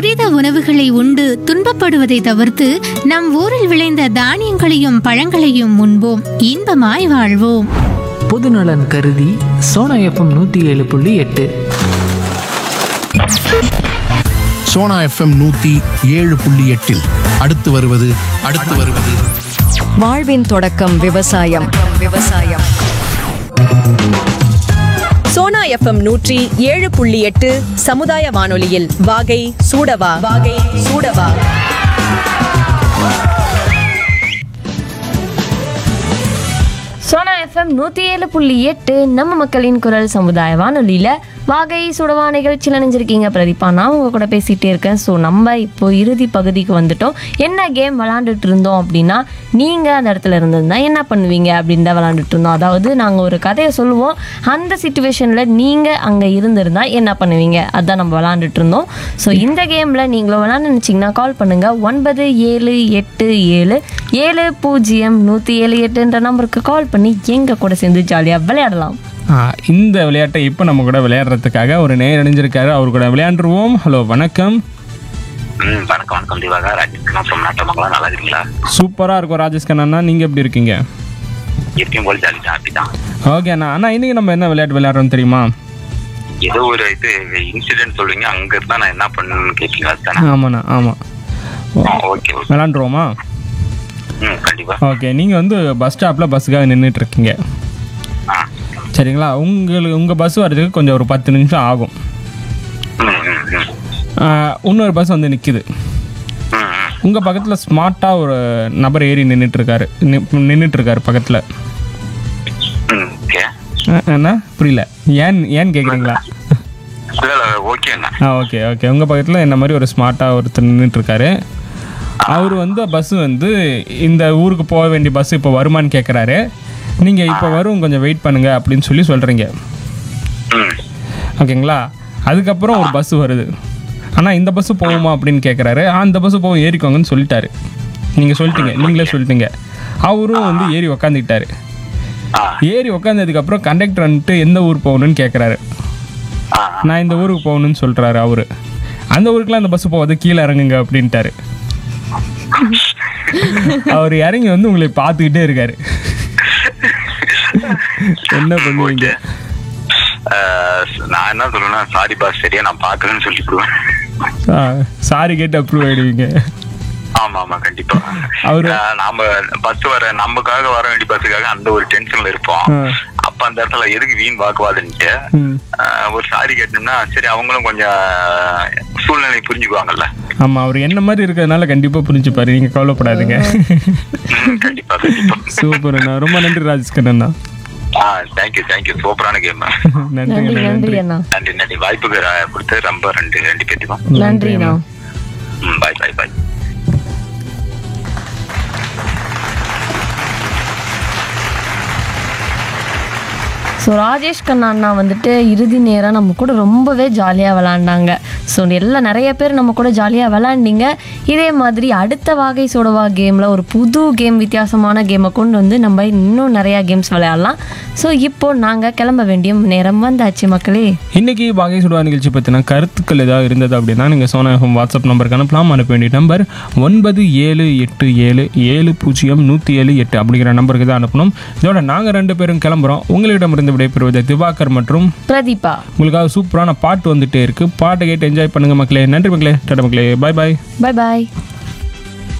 துரித உணவுகளை உண்டு துன்பப்படுவதை தவிர்த்து நம் ஊரில் விளைந்த தானியங்களையும் பழங்களையும் உண்போம் இன்பமாய் வாழ்வோம் பொதுநலன் கருதி சோனா எஃப்எம் நூற்றி ஏழு புள்ளி எட்டு சோனா எஃப்எம் நூத்தி ஏழு புள்ளி எட்டில் அடுத்து வருவது அடுத்து வருவது வாழ்வின் தொடக்கம் விவசாயம் விவசாயம் சோனா எஃப்எம் நூற்றி ஏழு புள்ளி எட்டு சமுதாய வானொலியில் வாகை சூடவா வாகை சூடவா சோனா எஃப்எம் நூற்றி ஏழு புள்ளி எட்டு நம்ம மக்களின் குரல் சமுதாய வானொலியில் வாகை சுடவா நிகழ்ச்சியில் நினைஞ்சிருக்கீங்க பிரதீபா நான் உங்கள் கூட பேசிகிட்டே இருக்கேன் ஸோ நம்ம இப்போ இறுதி பகுதிக்கு வந்துட்டோம் என்ன கேம் விளாண்டுட்டு இருந்தோம் அப்படின்னா நீங்கள் அந்த இடத்துல இருந்திருந்தா என்ன பண்ணுவீங்க அப்படின்னு தான் விளாண்டுட்டு இருந்தோம் அதாவது நாங்கள் ஒரு கதையை சொல்லுவோம் அந்த சுச்சுவேஷனில் நீங்கள் அங்கே இருந்திருந்தா என்ன பண்ணுவீங்க அதான் நம்ம விளாண்டுட்டு இருந்தோம் ஸோ இந்த கேமில் நீங்களும் விளாண்டு நினச்சிங்கன்னா கால் பண்ணுங்கள் ஒன்பது ஏழு எட்டு ஏழு ஏழு பூஜ்ஜியம் நூற்றி ஏழு எட்டுன்ற நம்பருக்கு கால் பண்ணி எங்கள் கூட சேர்ந்து ஜாலியாக விளையாடலாம் ஆ, இந்த விளையாட்டை இப்போ நம்ம கூட விளையாடுறதுக்காக ஒரு நேர் அணிஞ்சிருக்காரு அவர் கூட விளையாண்டுருவோம் ஹலோ வணக்கம் ம் வணக்கம் வணக்கம் திவாகா ராஜேஷ்குமார் ஃப்ரம் நாட்டமங்கலம் நல்லா இருக்கீங்களா சூப்பராக இருக்கும் ராஜேஷ் கண்ணா நீங்கள் எப்படி இருக்கீங்க எப்பயும் போல் ஜாலி தான் அப்படிதான் ஓகே அண்ணா அண்ணா இன்னைக்கு நம்ம என்ன விளையாட்டு விளையாடுறோம் தெரியுமா ஏதோ ஒரு இது இன்சிடென்ட் சொல்றீங்க அங்க இருந்தா நான் என்ன பண்ணணும்னு கேட்பீங்க அதுதானே ஆமாண்ணா ஆமாம் ஓகே ஓகே விளாண்டுருவோமா ம் கண்டிப்பா ஓகே நீங்கள் வந்து பஸ் ஸ்டாப்பில் பஸ்ஸுக்காக நின்றுட்டு இருக்கீங்க ஆ சரிங்களா உங்களுக்கு உங்கள் பஸ் வர்றதுக்கு கொஞ்சம் ஒரு பத்து நிமிஷம் ஆகும் ம் ம் ம் ஆ, இன்னொரு பஸ் வந்து நிற்கிது ம் ம் உங்கள் பக்கத்தில் ஸ்மார்ட்டாக ஒரு நபர் ஏறி நின்றுட்டுருக்காரு நின்றுட்டுருக்காரு பக்கத்தில் ம் ஓகே அண்ணா புரியல ஏன் ஏன் கேட்குறீங்களா இல்ல இல்ல ஓகேண்ணா ஆ ஓகே ஓகே உங்கள் பக்கத்தில் என்ன மாதிரி ஒரு ஸ்மார்ட்டாக ஒருத்தர் நின்றுட்டுருக்காரு அவர் வந்து பஸ்ஸு வந்து இந்த ஊருக்கு போக வேண்டிய பஸ் இப்போ வருமான்னு கேட்குறாரு நீங்கள் இப்போ வரும் கொஞ்சம் வெயிட் பண்ணுங்க அப்படின்னு சொல்லி சொல்கிறீங்க ம் ஓகேங்களா அதுக்கப்புறம் ஒரு பஸ் வருது ஆனால் இந்த பஸ்ஸு போகுமா அப்படின்னு கேட்குறாரு ஆ இந்த பஸ்ஸு போகும் ஏறிக்கோங்கன்னு சொல்லிட்டாரு நீங்கள் சொல்லிட்டீங்க நீங்களே சொல்லிட்டீங்க அவரும் வந்து ஏறி உக்காந்துக்கிட்டாரு ஆ ஏறி உக்காந்ததுக்கப்புறம் கண்டக்டர் வந்துட்டு எந்த ஊர் போகணும்னு கேட்குறாரு ஆ நான் இந்த ஊருக்கு போகணும்னு சொல்கிறாரு அவரு அந்த ஊருக்குலாம் அந்த பஸ் போகாது கீழே இறங்குங்க அப்படின்ட்டாரு அவர் இறங்கி வந்து உங்களை பார்த்துக்கிட்டே இருக்காரு என்ன பண்ணுவீங்க அஹ், நான் என்ன சொல்லுவேன்னா சாரி பாஸ் சரியா நான் பாக்குறேன்னு சொல்லிவிடுவேன் சாரி கேட்டு அப்ரூவ் ஆயிடுவீங்க ஆமா ஆமா கண்டிப்பா அவரு- அஹ், நாம பஸ் வர நமக்காக வர வேண்டிய பஸ்ஸுக்காக அந்த ஒரு டென்ஷன்ல இருப்போம் ஆ. அப்ப அந்த இடத்துல எதுக்கு வீண் வாக்குவாதன்ட்டு ம் ஆஹ் ஒரு சாரி கேட்டோம்னா சரி அவங்களும் கொஞ்சம் சூழ்நிலை புரிஞ்சுக்குவாங்கல்ல ஆமாம் அவர் என்ன மாதிரி இருக்கிறதுனால கண்டிப்பாக புரிஞ்சுப்பாரு நீங்கள் கவலைப்படாதீங்க ம், கண்டிப்பா கண்டிப்பா சூப்பர்ண்ணா ரொம்ப நன்றி ராஜேஷ் கண்ணா ஆ தேங்க்யூ தேங்க்யூ சூப்பரான கேம் நன்றி நன்றி நன்றி அண்ணா நன்றி நன்றி வாய்ப்புக்கு ர- கொடுத்து ரொம்ப ரெண்டு ரெண்டு பேத்துக்கும் நன்றிண்ணா ம் பாய் பாய் பாய் ஸோ ராஜேஷ் கண்ணா அண்ணா வந்துட்டு இறுதி நேரம் நம்ம கூட ரொம்பவே ஜாலியாக விளாண்டாங்க ஸோ எல்லாம் நிறைய பேர் நம்ம கூட ஜாலியாக விளாண்டிங்க இதே மாதிரி அடுத்த வாகை சோடவா கேமில் ஒரு புது கேம் வித்தியாசமான கேமை கொண்டு வந்து நம்ம இன்னும் நிறையா கேம்ஸ் விளையாடலாம் ஸோ இப்போ நாங்கள் கிளம்ப வேண்டிய நேரம் வந்தாச்சு மக்களே இன்னைக்கு பாகை சுடுவா நிகழ்ச்சி பற்றின கருத்துக்கள் ஏதாவது இருந்தது அப்படின்னா நீங்கள் சோனா எஃப்எம் வாட்ஸ்அப் நம்பருக்கு அனுப்பலாம் அனுப்ப வேண்டிய நம்பர் ஒன்பது ஏழு எட்டு ஏழு ஏழு பூஜ்ஜியம் நூற்றி ஏழு எட்டு அப்படிங்கிற நம்பருக்கு தான் அனுப்பணும் இதோட நாங்கள் ரெண்டு பேரும் கிளம்புறோம் உங்களிடமிருந்து விடைபெறுவது திவாகர் மற்றும் பிரதீபா உங்களுக்காக சூப்பரான பாட்டு வந்துட்டே இருக்கு பாட்டை கேட்டு என்ஜாய் பண்ணுங்க மக்களே நன்றி மக்களே டாடா மக்களே பாய் பாய் பை பாய்